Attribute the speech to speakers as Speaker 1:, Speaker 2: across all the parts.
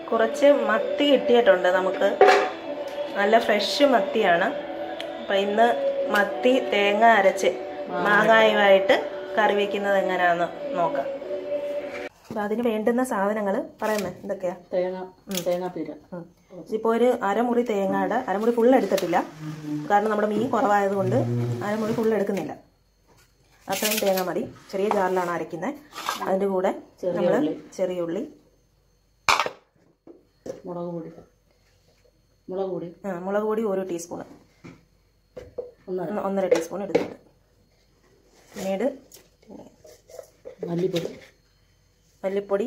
Speaker 1: കുറച്ച് മത്തി കിട്ടിയിട്ടുണ്ട് നമുക്ക് നല്ല ഫ്രഷ് മത്തിയാണ് അപ്പം ഇന്ന് മത്തി തേങ്ങ അരച്ച് മാങ്ങായുമായിട്ട് കറി വെക്കുന്നത് എങ്ങനെയാണെന്ന് നോക്കാം അപ്പം അതിന് വേണ്ടുന്ന സാധനങ്ങൾ പറയാമേ എന്തൊക്കെയാ
Speaker 2: തേങ്ങ തേങ്ങാപ്പീര
Speaker 1: ഉം. ഇതിപ്പോൾ ഒരു അരമുറി തേങ്ങയുടെ അരമുറി ഫുൾ എടുത്തിട്ടില്ല കാരണം നമ്മുടെ മീൻ കുറവായതുകൊണ്ട് അരമുറി ഫുൾ എടുക്കുന്നില്ല അത്രയും തേങ്ങ മതി ചെറിയ ജാറിലാണ് അരയ്ക്കുന്നത് അതിൻ്റെ കൂടെ നമ്മൾ ചെറിയ ഉള്ളി
Speaker 2: മുളക് പൊടി മുളക് പൊടി
Speaker 1: ആ, മുളക് പൊടി ഒരു ടീസ്പൂൺ
Speaker 2: ഒന്നര
Speaker 1: ഒന്നര ടീസ്പൂൺ എടുത്തിട്ടുണ്ട് പിന്നീട് പിന്നെ
Speaker 2: മല്ലിപ്പൊടി
Speaker 1: മല്ലിപ്പൊടി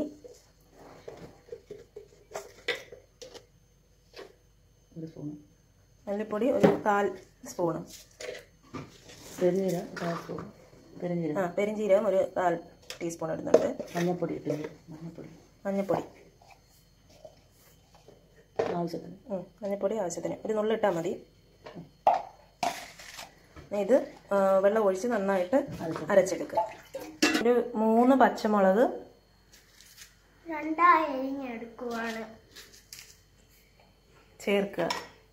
Speaker 2: ഒരു സ്പൂൺ
Speaker 1: മല്ലിപ്പൊടി ഒരു കാൽ സ്പൂണ്
Speaker 2: പെരുന്നീര കാൽ സ്പൂൺ പെരുന്നീര
Speaker 1: ആ പെരിഞ്ചീരകം ഒരു കാൽ ടീസ്പൂൺ ഇടുന്നുണ്ട്
Speaker 2: മഞ്ഞപ്പൊടി ഇട്ടില്ല മഞ്ഞപ്പൊടി
Speaker 1: മഞ്ഞൾപ്പൊടി
Speaker 2: ആവശ്യത്തിന്
Speaker 1: ഉം, മഞ്ഞൾപ്പൊടി ആവശ്യത്തിന് ഒരു നുള്ളിട്ടാൽ മതി ഇത് ആ, വെള്ളം ഒഴിച്ച് നന്നായിട്ട് അരച്ചെടുക്കുക ഒരു മൂന്ന് പച്ചമുളക്
Speaker 3: രണ്ടായി അരിഞ്ഞെടുക്കുവാണ്
Speaker 1: ചേർക്കുക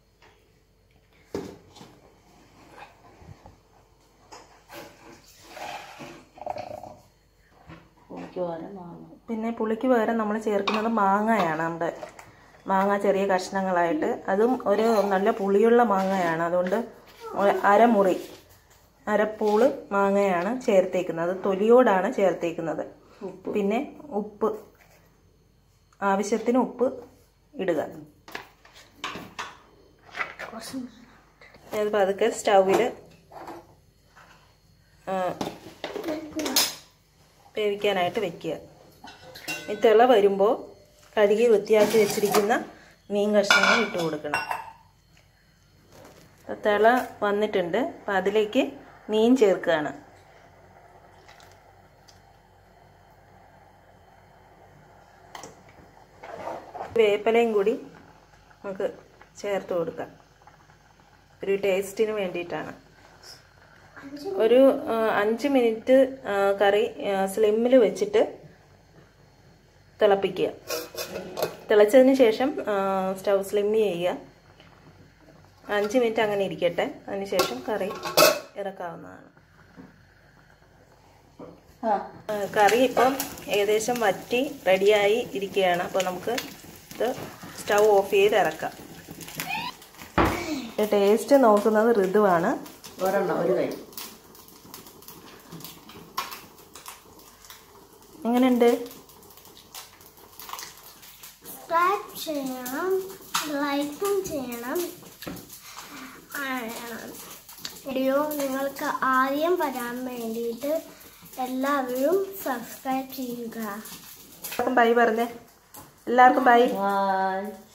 Speaker 2: പുളിക്ക് പകരം മാങ്ങ
Speaker 1: പിന്നെ പുളിക്ക് പകരം നമ്മൾ ചേർക്കുന്നത് മാങ്ങയാണ് നമ്മുടെ മാങ്ങ ചെറിയ കഷ്ണങ്ങളായിട്ട് അതും ഒരു നല്ല പുളിയുള്ള മാങ്ങയാണ് അതുകൊണ്ട് ഒരു അരമുറി അരപ്പൂള് മാങ്ങയാണ് ചേർത്തേക്കുന്നത് തൊലിയോടാണ് ചേർത്തേക്കുന്നത് പിന്നെ ഉപ്പ് ആവശ്യത്തിന് ഉപ്പ് ഇടുക അത് പതുക്കെ സ്റ്റൗവിൽ വേവിക്കാനായിട്ട് വെക്കുക ഈ തിള വരുമ്പോൾ കഴുകി വൃത്തിയാക്കി വെച്ചിരിക്കുന്ന മീൻ കഷ്ണങ്ങൾ ഇട്ട് കൊടുക്കണം അപ്പോൾ തിള വന്നിട്ടുണ്ട് അപ്പം അതിലേക്ക് മീൻ ചേർക്കുകയാണ് വേപ്പലയും കൂടി നമുക്ക് ചേർത്ത് കൊടുക്കാം ഒരു ടേസ്റ്റിന് വേണ്ടിയിട്ടാണ് ഒരു ആ, അഞ്ച് മിനിറ്റ് ആ, കറി സ്ലിമ്മിൽ വെച്ചിട്ട് തിളപ്പിക്കുക തിളച്ചതിന് ശേഷം സ്റ്റൗ സ്ലിം ചെയ്യുക അഞ്ച് മിനിറ്റ് അങ്ങനെ ഇരിക്കട്ടെ അതിനുശേഷം കറി ഇറക്കാവുന്നതാണ്
Speaker 2: ആ
Speaker 1: ആ, കറി ഇപ്പം ഏകദേശം വറ്റി റെഡിയായി ഇരിക്കുകയാണ് അപ്പോൾ നമുക്ക് ഇത് സ്റ്റൗ ഓഫ് ചെയ്ത് ഇറക്കാം ടേസ്റ്റ് നോക്കുന്നത് ഋതുവാണ്
Speaker 2: ഒരെണ്ണം ഒരു കൈ
Speaker 1: എങ്ങനെയുണ്ട്
Speaker 3: സബ്സ്ക്രൈബ് ചെയ്യണം ലൈക്കും ചെയ്യണം വീഡിയോ നിങ്ങൾക്ക് ആദ്യം വരാൻ വേണ്ടിയിട്ട് എല്ലാവരും സബ്സ്ക്രൈബ് ചെയ്യുക
Speaker 1: എല്ലാവർക്കും ബൈ പറഞ്ഞേ എല്ലാവർക്കും ബൈ
Speaker 2: ബായ്